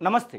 నమస్తే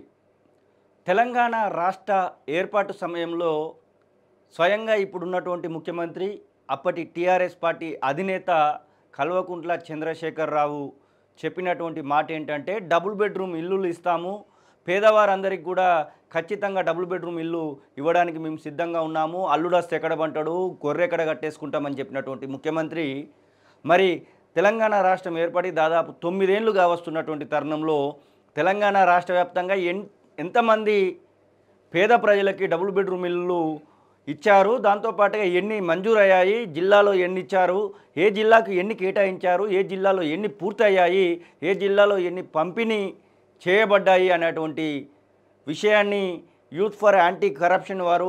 తెలంగాణ రాష్ట్ర ఏర్పాటు సమయంలో స్వయంగా ఇప్పుడున్నటువంటి ముఖ్యమంత్రి అప్పటి టీఆర్ఎస్ పార్టీ అధినేత కల్వకుంట్ల చంద్రశేఖరరావు చెప్పినటువంటి మాట ఏంటంటే డబుల్ బెడ్రూమ్ ఇల్లులు ఇస్తాము పేదవారందరికీ కూడా ఖచ్చితంగా డబుల్ బెడ్రూమ్ ఇల్లు ఇవ్వడానికి మేము సిద్ధంగా ఉన్నాము అల్లుడస్తే ఎక్కడ పంటాడు గొర్రెక్కడ కట్టేసుకుంటామని చెప్పినటువంటి ముఖ్యమంత్రి మరి తెలంగాణ రాష్ట్రం ఏర్పడి దాదాపు తొమ్మిదేళ్లుగా వస్తున్నటువంటి తరుణంలో తెలంగాణ రాష్ట్ర వ్యాప్తంగా ఎన్ ఎంతమంది పేద ప్రజలకి డబుల్ బెడ్రూమ్ ఇల్లు ఇచ్చారు దాంతోపాటుగా ఎన్ని మంజూరయ్యాయి జిల్లాలో ఎన్ని ఇచ్చారు ఏ జిల్లాకు ఎన్ని కేటాయించారు ఏ జిల్లాలో ఎన్ని పూర్తయ్యాయి ఏ జిల్లాలో ఎన్ని పంపిణీ చేయబడ్డాయి అనేటువంటి విషయాన్ని యూత్ ఫర్ యాంటీ కరప్షన్ వారు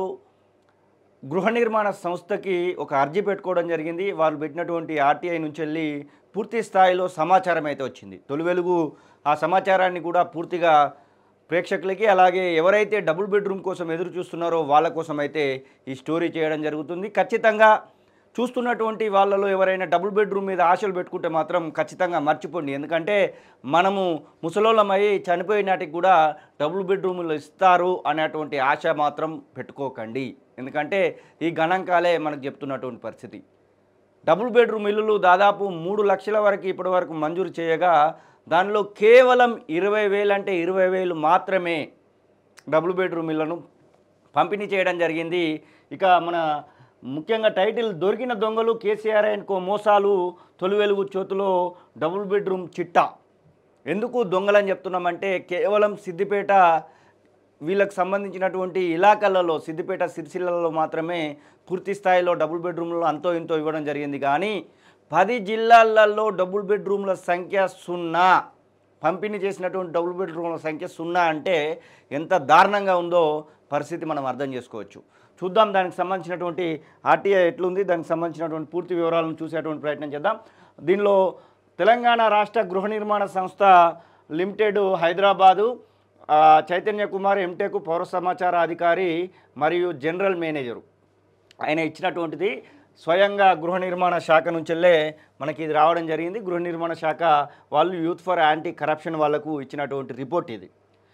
గృహ నిర్మాణ సంస్థకి ఒక అర్జీ పెట్టుకోవడం జరిగింది వాళ్ళు పెట్టినటువంటి ఆర్టీఐ నుంచి వెళ్ళి పూర్తి స్థాయిలో సమాచారం అయితే వచ్చింది తొలి వెలుగు ఆ సమాచారాన్ని కూడా పూర్తిగా ప్రేక్షకులకి అలాగే ఎవరైతే డబుల్ బెడ్రూమ్ కోసం ఎదురు చూస్తున్నారో వాళ్ళ కోసం అయితే ఈ స్టోరీ చేయడం జరుగుతుంది ఖచ్చితంగా చూస్తున్నటువంటి వాళ్ళలో ఎవరైనా డబుల్ బెడ్రూమ్ మీద ఆశలు పెట్టుకుంటే మాత్రం ఖచ్చితంగా మర్చిపోండి ఎందుకంటే మనము ముసలోళ్ళమై చనిపోయినాటికి కూడా డబుల్ బెడ్రూములు ఇస్తారు అనేటువంటి ఆశ మాత్రం పెట్టుకోకండి ఎందుకంటే ఈ గణాంకాలే మనకు చెప్తున్నటువంటి పరిస్థితి డబుల్ బెడ్రూమ్ ఇల్లులు దాదాపు మూడు లక్షల వరకు ఇప్పటి వరకు మంజూరు చేయగా దానిలో కేవలం ఇరవై వేలు అంటే ఇరవై వేలు మాత్రమే డబుల్ బెడ్రూమ్ ఇళ్లను పంపిణీ చేయడం జరిగింది ఇక మన ముఖ్యంగా టైటిల్ దొరికిన దొంగలు కేసీఆర్ అండ్ కో మోసాలు తొలి వెలుగు చేతిలో డబుల్ బెడ్రూమ్ చిట్టా ఎందుకు దొంగలని చెప్తున్నామంటే కేవలం సిద్దిపేట వీళ్ళకి సంబంధించినటువంటి ఇలాకాలలో సిద్దిపేట సిరిసిల్లలో మాత్రమే పూర్తి స్థాయిలో డబుల్ బెడ్రూమ్లు అంతో ఇంతో ఇవ్వడం జరిగింది కానీ పది జిల్లాలలో డబుల్ బెడ్రూమ్ల సంఖ్య సున్నా పంపిణీ చేసినటువంటి డబుల్ బెడ్రూమ్ల సంఖ్య సున్నా అంటే ఎంత దారుణంగా ఉందో పరిస్థితి మనం అర్థం చేసుకోవచ్చు చూద్దాం దానికి సంబంధించినటువంటి ఆర్టీఐ ఎట్లుంది దానికి సంబంధించినటువంటి పూర్తి వివరాలను చూసేటువంటి ప్రయత్నం చేద్దాం దీనిలో తెలంగాణ రాష్ట్ర గృహ నిర్మాణ సంస్థ లిమిటెడ్ హైదరాబాదు ఆ, చైతన్య కుమార్ ఎంటెక్ పౌర సమాచార అధికారి మరియు జనరల్ మేనేజరు ఆయన ఇచ్చినటువంటిది స్వయంగా గృహ నిర్మాణ శాఖ నుంచెల్లే మనకి ఇది రావడం జరిగింది గృహ నిర్మాణ శాఖ వాళ్ళు యూత్ ఫర్ యాంటీ కరప్షన్ వాళ్ళకు ఇచ్చినటువంటి రిపోర్ట్ ఇది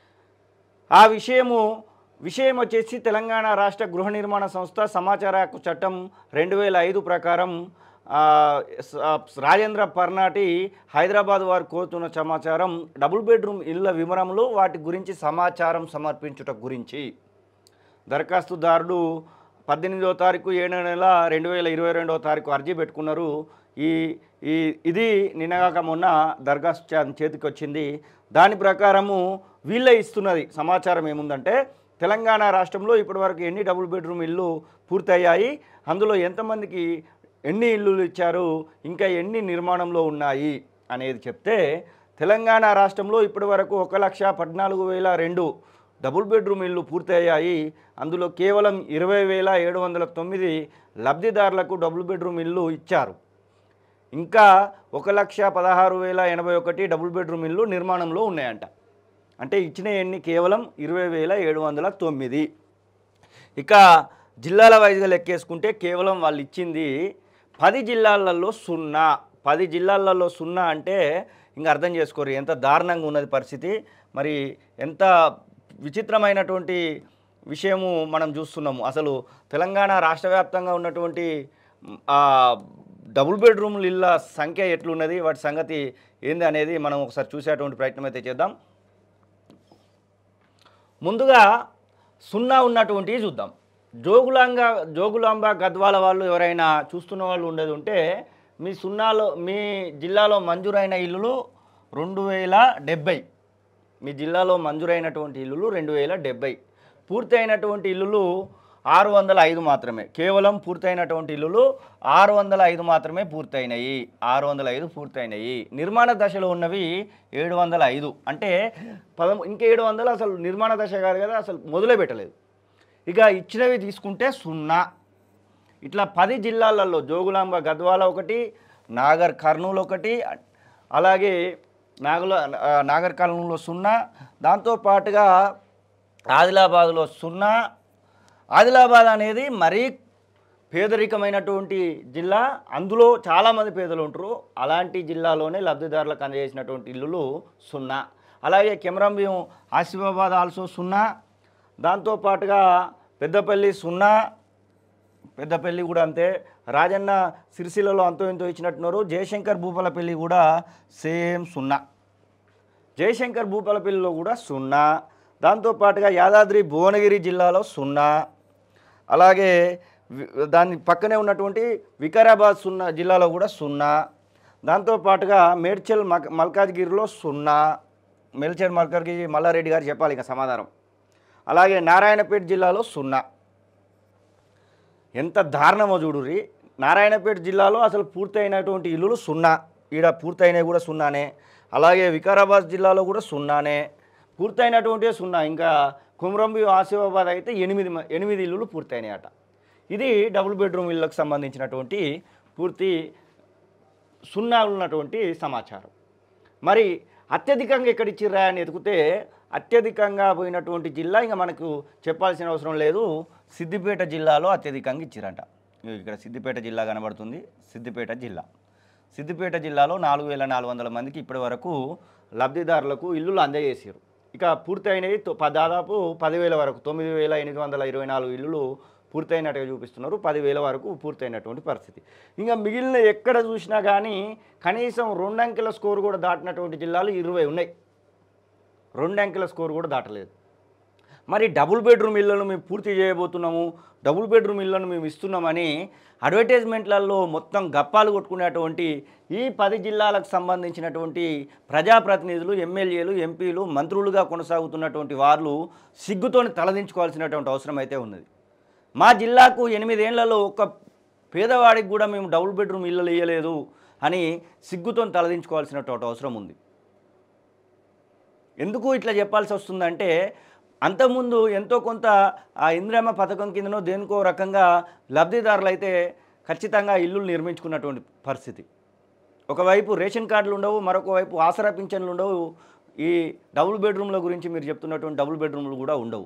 ఆ విషయము విషయం వచ్చేసి తెలంగాణ రాష్ట్ర గృహ నిర్మాణ సంస్థ సమాచార హక్కు చట్టం రెండు వేల ఐదు ప్రకారం ఆ, స- ఆ, రాజేంద్ర పర్నాటి హైదరాబాద్ వారు కోరుతున్న సమాచారం డబుల్ బెడ్రూమ్ ఇళ్ళ వివరములు వాటి గురించి సమాచారం సమర్పించుట గురించి దరఖాస్తుదారుడు పద్దెనిమిదవ తారీఖు ఏడో నెల రెండు వేల ఇరవై రెండవ తారీఖు అర్జీ పెట్టుకున్నారు ఈ ఈ ఇది నిన్నగాక మొన్న దరఖాస్తు చే- చేతికి వచ్చింది దాని ప్రకారము వీళ్ళే ఇస్తున్నది సమాచారం ఏముందంటే తెలంగాణ రాష్ట్రంలో ఇప్పటివరకు ఎన్ని డబుల్ బెడ్రూమ్ ఇల్లు పూర్తయ్యాయి అందులో ఎంతమందికి ఎన్ని ఇల్లులు ఇచ్చారు ఇంకా ఎన్ని నిర్మాణంలో ఉన్నాయి అనేది చెప్తే తెలంగాణ రాష్ట్రంలో ఇప్పటివరకు ఒక లక్ష పద్నాలుగు వేల రెండు డబుల్ బెడ్రూమ్ ఇల్లు పూర్తయ్యాయి అందులో కేవలం ఇరవై వేల ఏడు వందల తొమ్మిది లబ్ధిదారులకు డబుల్ బెడ్రూమ్ ఇల్లు ఇచ్చారు ఇంకా ఒక లక్ష పదహారు వేల ఎనభై ఒకటి డబుల్ బెడ్రూమ్ ఇల్లు నిర్మాణంలో ఉన్నాయంట అంటే ఇచ్చిన ఎన్ని కేవలం ఇరవై వేల ఏడు వందల తొమ్మిది ఇక జిల్లాల వైజ్గా లెక్కేసుకుంటే కేవలం వాళ్ళు ఇచ్చింది పది జిల్లాలలో సున్నా పది జిల్లాలలో సున్నా అంటే ఇంకా అర్థం చేసుకోరు ఎంత దారుణంగా ఉన్నది పరిస్థితి మరి ఎంత విచిత్రమైనటువంటి విషయము మనం చూస్తున్నాము అసలు తెలంగాణ రాష్ట్ర వ్యాప్తంగా ఉన్నటువంటి మ్, ఆ డబుల్ బెడ్రూమ్ల ఇళ్ళ సంఖ్య ఎట్లున్నది వాటి సంగతి ఏంది అనేది మనం ఒకసారి చూసేటువంటి ప్రయత్నం అయితే చేద్దాం ముందుగా సున్నా ఉన్నటువంటివి చూద్దాం జోగులాంగ జోగులాంబ గద్వాల వాళ్ళు ఎవరైనా చూస్తున్న వాళ్ళు ఉండేది ఉంటే మీ సున్నాలో మీ జిల్లాలో మంజూరైన ఇల్లులు రెండు వేల డెబ్బై మీ జిల్లాలో మంజూరైనటువంటి ఇల్లులు రెండు వేల డెబ్బై పూర్తయినటువంటి ఇల్లులు ఆరు వందల ఐదు మాత్రమే కేవలం పూర్తయినటువంటి ఇల్లులు ఆరు వందల ఐదు మాత్రమే పూర్తయినాయి ఆరు వందల ఐదు పూర్తయినాయి నిర్మాణ దశలో ఉన్నవి ఏడు వందల ఐదు అంటే పదం ఇంకా ఏడు వందలు అసలు నిర్మాణ దశ కాదు కదా అసలు మొదలే పెట్టలేదు ఇక ఇచ్చినవి తీసుకుంటే సున్నా ఇట్లా పది జిల్లాలలో జోగులాంబ గద్వాల ఒకటి నాగర్ కర్నూలు ఒకటి అలాగే నాగుల ఆ, నాగర్ కర్నూలులో సున్నా దాంతోపాటుగా ఆదిలాబాద్లో సున్నా ఆదిలాబాద్ అనేది మరీ పేదరికమైనటువంటి జిల్లా అందులో చాలామంది పేదలు ఉంటారు అలాంటి జిల్లాలోనే లబ్ధిదారులకు అందజేసినటువంటి ఇల్లులు సున్నా అలాగే కెమరంభీం ఆసిఫాబాద్ ఆల్సో సున్నా దాంతోపాటుగా పెద్దపల్లి సున్నా పెద్దపల్లి కూడా అంతే రాజన్న సిరిసిల్లలో అంతో ఇంతో ఇచ్చినట్టున్నారు జయశంకర్ భూపాలపల్లి కూడా సేమ్ సున్నా జయశంకర్ భూపాలపల్లిలో కూడా సున్నా దాంతోపాటుగా యాదాద్రి భువనగిరి జిల్లాలో సున్నా అలాగే వి- దాని పక్కనే ఉన్నటువంటి వికారాబాద్ సున్నా జిల్లాలో కూడా సున్నా దాంతోపాటుగా మేడ్చల్ మక్ మల్కాజ్గిరిలో సున్నా మేడ్చల్ మల్కాజ్గిరి మల్లారెడ్డి గారు చెప్పాలి ఇక సమాధానం అలాగే నారాయణపేట జిల్లాలో సున్నా ఎంత దారుణమో చూడుర్రి నారాయణపేట జిల్లాలో అసలు పూర్తయినటువంటి ఇల్లులు సున్నా ఈడ పూర్తయినవి కూడా సున్నానే అలాగే వికారాబాద్ జిల్లాలో కూడా సున్నానే పూర్తయినటువంటి సున్నా ఇంకా కుమ్రంబి ఆసిఫాబాద్ అయితే ఎనిమిది మ- ఎనిమిది ఇల్లులు పూర్తయినాయట ఇది డబుల్ బెడ్రూమ్ ఇళ్ళకు సంబంధించినటువంటి పూర్తి సున్నా ఉన్నటువంటి సమాచారం మరి అత్యధికంగా ఎక్కడ ఇచ్చిర్రా అని ఎతికితే అత్యధికంగా పోయినటువంటి జిల్లా ఇంకా మనకు చెప్పాల్సిన అవసరం లేదు సిద్దిపేట జిల్లాలో అత్యధికంగా ఇచ్చిరంట ఇగో ఇక్కడ సిద్దిపేట జిల్లా కనబడుతుంది సిద్దిపేట జిల్లా సిద్దిపేట జిల్లాలో నాలుగు వేల నాలుగు వందల మందికి ఇప్పటి వరకు లబ్ధిదారులకు ఇల్లులు అందజేసారు ఇక పూర్తయినవి తొ- ప- దాదాపు పదివేల వరకు తొమ్మిది వేల ఎనిమిది వందల ఇరవై నాలుగు ఇల్లులు పూర్తయినట్టుగా చూపిస్తున్నారు పదివేల వరకు పూర్తయినటువంటి పరిస్థితి ఇంకా మిగిలిన ఎక్కడ చూసినా కానీ కనీసం రెండు అంకెల స్కోర్ కూడా దాటినటువంటి జిల్లాలు ఇరవై ఉన్నాయి రెండు అంకెల స్కోర్ కూడా దాటలేదు మరి డబుల్ బెడ్రూమ్ ఇళ్లను మేము పూర్తి చేయబోతున్నాము డబుల్ బెడ్రూమ్ ఇళ్లను మేము ఇస్తున్నామని అడ్వర్టైజ్మెంట్లలో మొత్తం గప్పాలు కొట్టుకునేటువంటి ఈ పది జిల్లాలకు సంబంధించినటువంటి ప్రజాప్రతినిధులు ఎమ్మెల్యేలు ఎంపీలు మంత్రులుగా కొనసాగుతున్నటువంటి వాళ్ళు సిగ్గుతోని తలదించుకోవాల్సినటువంటి అవసరం అయితే ఉన్నది మా జిల్లాకు ఎనిమిదేళ్లలో ఒక్క పేదవాడికి కూడా మేము డబుల్ బెడ్రూమ్ ఇళ్ళు ఇవ్వలేదు అని సిగ్గుతో తలదించుకోవాల్సినటువంటి అవసరం ఉంది ఎందుకు ఇట్లా చెప్పాల్సి వస్తుందంటే అంతకుముందు ఎంతో కొంత ఆ ఇంద్రమ్మ పథకం కిందనో దేనికో రకంగా లబ్ధిదారులు అయితే ఖచ్చితంగా ఇల్లులు నిర్మించుకున్నటువంటి పరిస్థితి ఒకవైపు రేషన్ కార్డులు ఉండవు మరొక వైపు ఆసరా పింఛన్లు ఉండవు ఈ డబుల్ బెడ్రూమ్ల గురించి మీరు చెప్తున్నటువంటి డబుల్ బెడ్రూమ్లు కూడా ఉండవు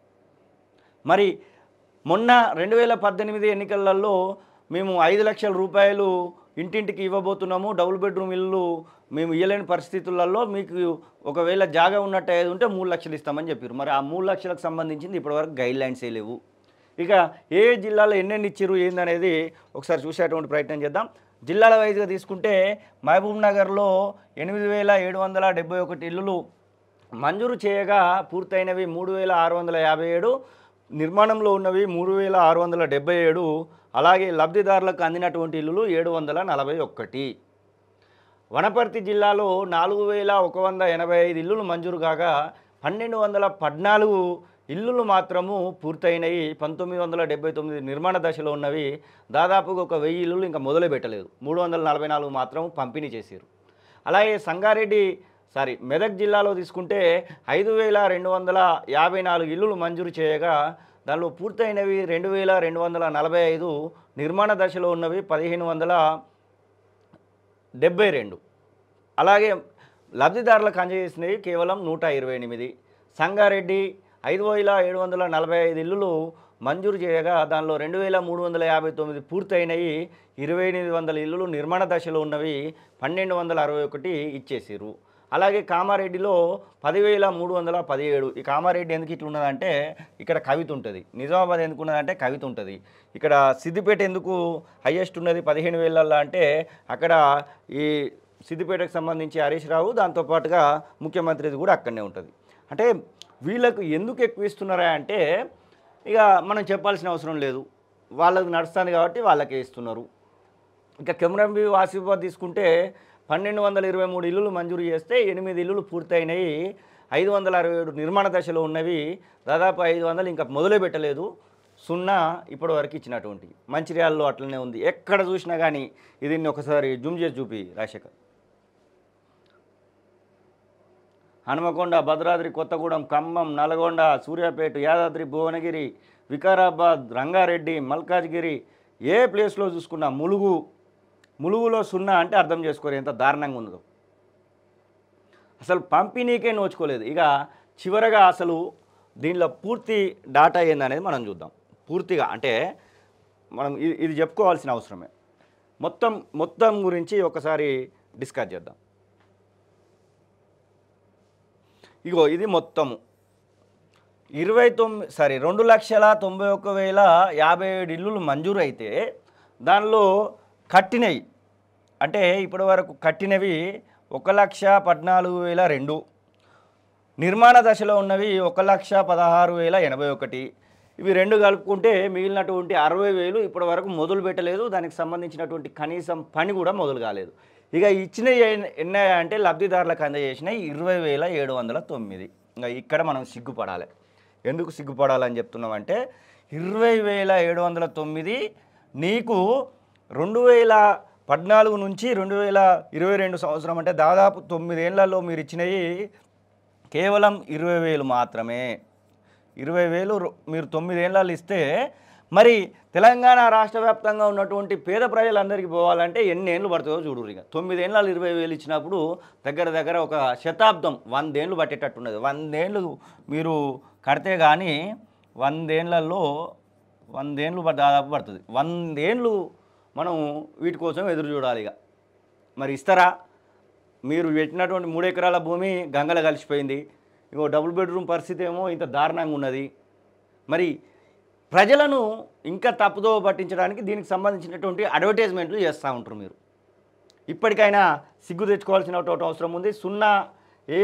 మరి మొన్న రెండు వేల పద్దెనిమిది ఎన్నికలలో మేము ఐదు లక్షల రూపాయలు ఇంటింటికి ఇవ్వబోతున్నాము డబుల్ బెడ్రూమ్ ఇల్లు మేము ఇవ్వలేని పరిస్థితులలో మీకు ఒకవేళ జాగా ఉన్నట్టు ఏది ఉంటే మూడు లక్షలు ఇస్తామని చెప్పారు మరి ఆ మూడు లక్షలకు సంబంధించింది ఇప్పటివరకు గైడ్ లైన్స్ ఏ లేవు ఇక ఏ ఏ జిల్లాలో ఎన్నెన్ని ఇచ్చారు ఏందనేది ఒకసారి చూసేటువంటి ప్రయత్నం చేద్దాం జిల్లాల వైజ్గా తీసుకుంటే మహబూబ్ నగర్లో ఎనిమిది వేల ఏడు వందల డెబ్బై ఒకటి ఇల్లులు మంజూరు చేయగా పూర్తయినవి మూడు వేల ఆరు వందల యాభై ఏడు నిర్మాణంలో ఉన్నవి మూడు వేల ఆరు వందల డెబ్బై ఏడు అలాగే లబ్ధిదారులకు అందినటువంటి ఇల్లులు ఏడు వందల నలభై ఒక్కటి వనపర్తి జిల్లాలో నాలుగు వేల ఒక వంద ఎనభై ఐదు ఇల్లులు మంజూరు కాగా పన్నెండు వందల పద్నాలుగు ఇల్లులు మాత్రము పూర్తయినాయి పంతొమ్మిది వందల డెబ్బై తొమ్మిది నిర్మాణ దశలో ఉన్నవి దాదాపుగా ఒక వెయ్యి ఇల్లులు ఇంకా మొదలు పెట్టలేదు మూడు వందల నలభై నాలుగు మాత్రం పంపిణీ చేశారు అలాగే సంగారెడ్డి సారీ మెదక్ జిల్లాలో తీసుకుంటే ఐదు వేల రెండు వందల యాభై నాలుగు ఇల్లులు మంజూరు చేయగా దానిలో పూర్తయినవి రెండు వేల రెండు వందల నలభై ఐదు నిర్మాణ దశలో ఉన్నవి పదిహేను వందల డెబ్బై రెండు అలాగే లబ్ధిదారులకు అందజేసినవి కేవలం నూట ఇరవై ఎనిమిది సంగారెడ్డి ఐదు వేల ఏడు వందల నలభై ఐదు ఇల్లులు మంజూరు చేయగా దానిలో రెండు వేల మూడు వందల యాభై తొమ్మిది పూర్తయినవి ఇరవై ఎనిమిది వందల ఇల్లులు నిర్మాణ దశలో ఉన్నవి పన్నెండు వందల అరవై ఒకటి ఇచ్చేసారు అలాగే కామారెడ్డిలో పదివేల మూడు వందల పదిహేడు ఈ కామారెడ్డి ఎందుకు ఇట్లా ఉన్నదంటే ఇక్కడ కవిత ఉంటుంది నిజామాబాద్ ఎందుకు ఉన్నదంటే కవిత ఉంటుంది ఇక్కడ సిద్దిపేట ఎందుకు హయ్యెస్ట్ ఉన్నది పదిహేను వేలల్లో అంటే అక్కడ ఈ సిద్దిపేటకు సంబంధించి హరీష్ రావు దాంతోపాటుగా ముఖ్యమంత్రిది కూడా అక్కడనే ఉంటుంది అంటే వీళ్ళకు ఎందుకు ఎక్కువ ఇస్తున్నారా అంటే ఇక మనం చెప్పాల్సిన అవసరం లేదు వాళ్ళకి నడుస్తుంది కాబట్టి వాళ్ళకే ఇస్తున్నారు ఇక కెమెరంబి వాసిఫాబాద్ తీసుకుంటే పన్నెండు వందల ఇరవై మూడు ఇల్లులు మంజూరు చేస్తే ఎనిమిది ఇల్లులు పూర్తయినాయి ఐదు వందల అరవై ఏడు నిర్మాణ దశలో ఉన్నవి దాదాపు ఐదు వందలు ఇంకా మొదలే పెట్టలేదు సున్నా ఇప్పటి వరకు ఇచ్చినటువంటి మంచిర్యాలలో అట్లనే ఉంది ఎక్కడ చూసినా కానీ ఇది ఒకసారి జూమ్ చేసి చూపి రాజశేఖర్ హనుమకొండ భద్రాద్రి కొత్తగూడెం ఖమ్మం నల్గొండ సూర్యాపేట యాదాద్రి భువనగిరి వికారాబాద్ రంగారెడ్డి మల్కాజ్గిరి ఏ ప్లేస్లో చూసుకున్నా ములుగు ములుగులో సున్నా అంటే అర్థం చేసుకోరు ఎంత దారుణంగా ఉందో అసలు పంపిణీకే నోచుకోలేదు ఇక చివరగా అసలు దీనిలో పూర్తి డాటా ఏందనేది మనం చూద్దాం పూర్తిగా అంటే మనం ఇది ఇది చెప్పుకోవాల్సిన అవసరమే మొత్తం మొత్తం గురించి ఒకసారి డిస్కస్ చేద్దాం ఇగో ఇది మొత్తము ఇరవై తొమ్మిది సారీ రెండు లక్షల తొంభై ఒక్క వేల యాభై ఏడు ఇల్లులు మంజూరు అయితే దానిలో కట్టినవి అంటే ఇప్పటి వరకు కట్టినవి ఒక లక్ష పద్నాలుగు వేల రెండు నిర్మాణ దశలో ఉన్నవి ఒక లక్ష పదహారు వేల ఎనభై ఒకటి ఇవి రెండు కలుపుకుంటే మిగిలినటువంటి అరవై వేలు ఇప్పటి వరకు మొదలు పెట్టలేదు దానికి సంబంధించినటువంటి కనీసం పని కూడా మొదలు కాలేదు ఇక ఇచ్చిన ఎన్ని అంటే లబ్ధిదారులకు అందజేసినాయి ఇరవై వేల ఏడు వందల తొమ్మిది ఇంకా ఇక్కడ మనం సిగ్గుపడాలి ఎందుకు సిగ్గుపడాలని చెప్తున్నామంటే ఇరవై వేల ఏడు వందల తొమ్మిది నీకు రెండు వేల పద్నాలుగు నుంచి రెండు వేల ఇరవై రెండు సంవత్సరం అంటే దాదాపు తొమ్మిదేళ్లలో మీరు ఇచ్చినవి కేవలం ఇరవై వేలు మాత్రమే ఇరవై వేలు రొ- మీరు తొమ్మిదేళ్ళు ఇస్తే మరి తెలంగాణ రాష్ట్ర వ్యాప్తంగా ఉన్నటువంటి పేద ప్రజలందరికీ పోవాలంటే ఎన్ని ఏళ్ళు పడుతుందో చూడు ఇక తొమ్మిదేళ్ళు ఇరవై వేలు ఇచ్చినప్పుడు దగ్గర దగ్గర ఒక శతాబ్దం వందేళ్ళు పట్టేటట్టున్నది వందేళ్ళు మీరు కడితే కానీ వందేళ్లలో వందేళ్ళు ప- దాదాపు పడుతుంది వందేళ్ళు మనం వీటి కోసం ఎదురు చూడాలి ఇక మరి ఇస్తారా మీరు పెట్టినటువంటి మూడు ఎకరాల భూమి గంగలో కలిసిపోయింది ఇంకో డబుల్ బెడ్రూమ్ పరిస్థితి ఏమో ఇంత దారుణంగా ఉన్నది మరి ప్రజలను ఇంకా తప్పుదో పట్టించడానికి దీనికి సంబంధించినటువంటి అడ్వర్టైజ్మెంట్లు చేస్తూ ఉంటారు మీరు ఇప్పటికైనా సిగ్గు తెచ్చుకోవాల్సినటువంటి అవసరం ఉంది సున్నా ఏ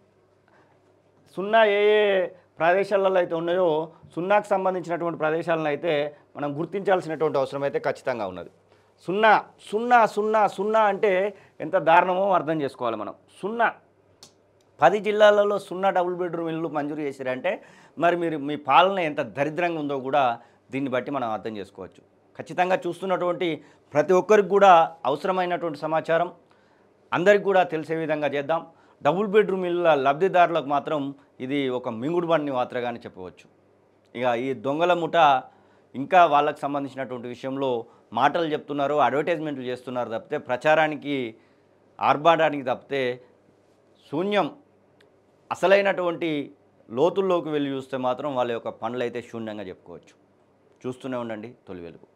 సున్నా ఏ ఏ ప్రదేశాలలో అయితే ఉన్నాయో సున్నాకు సంబంధించినటువంటి ప్రదేశాలను అయితే మనం గుర్తించాల్సినటువంటి అవసరం అయితే ఖచ్చితంగా ఉన్నది సున్నా సున్నా సున్నా సున్నా అంటే ఎంత దారుణమో అర్థం చేసుకోవాలి మనం సున్నా పది జిల్లాలలో సున్నా డబుల్ బెడ్రూమ్ ఇల్లు మంజూరు చేశారంటే మరి మీరు మీ పాలన ఎంత దరిద్రంగా ఉందో కూడా దీన్ని బట్టి మనం అర్థం చేసుకోవచ్చు ఖచ్చితంగా చూస్తున్నటువంటి ప్రతి ఒక్కరికి కూడా అవసరమైనటువంటి సమాచారం అందరికి కూడా తెలిసే విధంగా చేద్దాం డబుల్ బెడ్రూమ్ ఇళ్ళ లబ్ధిదారులకు మాత్రం ఇది ఒక మింగుడు బండిని మాత్రగానే చెప్పవచ్చు ఇక ఈ దొంగల ముఠ ఇంకా వాళ్ళకి సంబంధించినటువంటి విషయంలో మాటలు చెప్తున్నారు అడ్వర్టైజ్మెంట్లు చేస్తున్నారు తప్పితే ప్రచారానికి ఆర్భాటానికి తప్పితే శూన్యం అసలైనటువంటి లోతుల్లోకి వెళ్ళి చూస్తే మాత్రం వాళ్ళ యొక్క పనులు అయితే శూన్యంగా చెప్పుకోవచ్చు చూస్తూనే ఉండండి తొలి వెలుగు